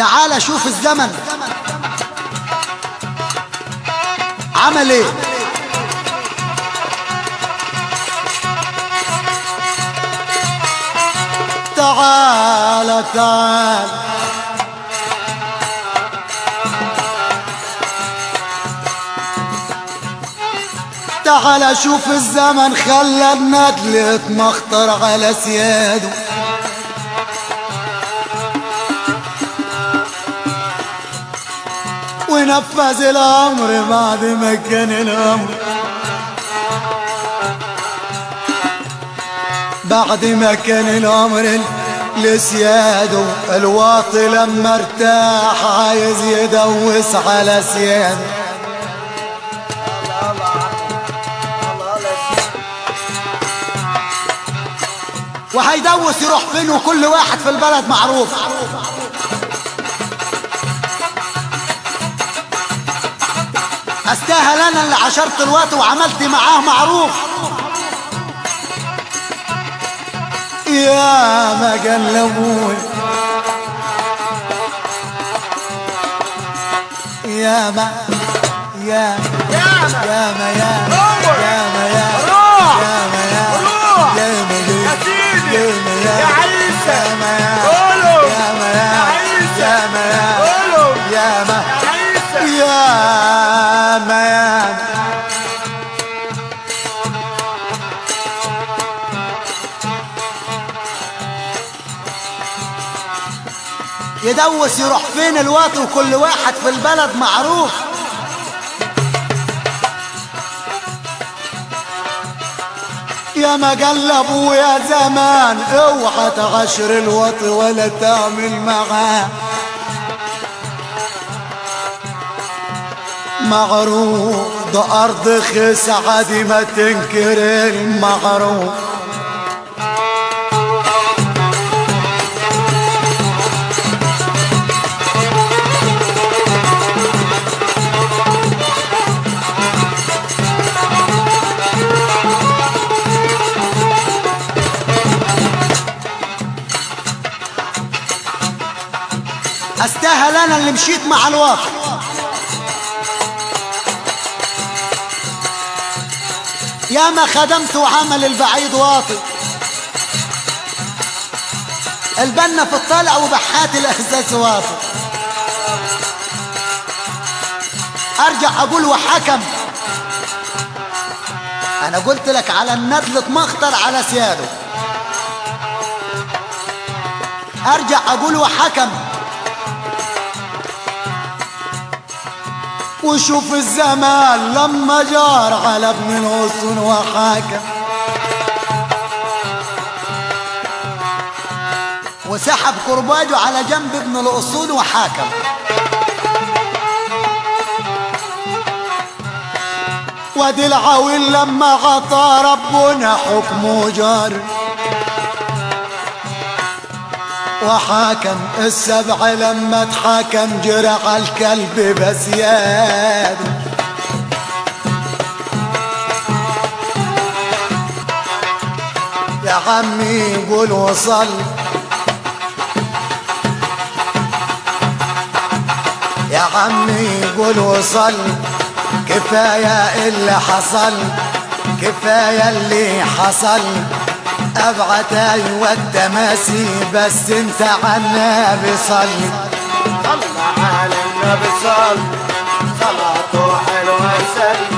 تعال شوف الزمن عمل ايه تعال تعال تعال شوف الزمن خلى الندل يتمخطر على سياده ونفذ الامر بعد ما كان الامر بعد ما كان الامر لسياده الواطي لما ارتاح عايز يدوس على سياده وهيدوس يروح فين وكل واحد في البلد معروف استاهل انا اللي عشرت الوقت وعملت معاه معروف يا ما قلبوني يا ما يا يا ما يا يا ما يا يا ما يا يا ما يا سيدي يا ما يا يا عيسى يا ما يا قولوا يا ما يا يا عيسى يا ما يا قولوا يا ما يا عيسى يا ما يا يدوس يروح فين الوقت وكل واحد في البلد معروف يا ما قلبوا يا زمان اوعى تعشر الوطي ولا تعمل معاه مغروب ده أرض خس عادي ما تنكر المغروب استاهل انا اللي مشيت مع الواقع يا ما خدمت وعمل البعيد واطي البنا في الطالع وبحات الاحساس واطي ارجع اقول وحكم انا قلت لك على الندل تمخطر على سياده ارجع اقول وحكم وشوف الزمان لما جار على ابن الغصن وحاكم وسحب كرباجه على جنب ابن الأصول وحاكم وادي العويل لما غطى ربنا حكمه جار وحاكم السبع لما اتحاكم جرح الكلب بسياد يا عمي قول وصل يا عمي قول وصل كفاية اللي حصل كفاية اللي حصل ابعت ايوه التماسي بس انت عنا بصلي صلى على النبي صل صلاته حلوة سلم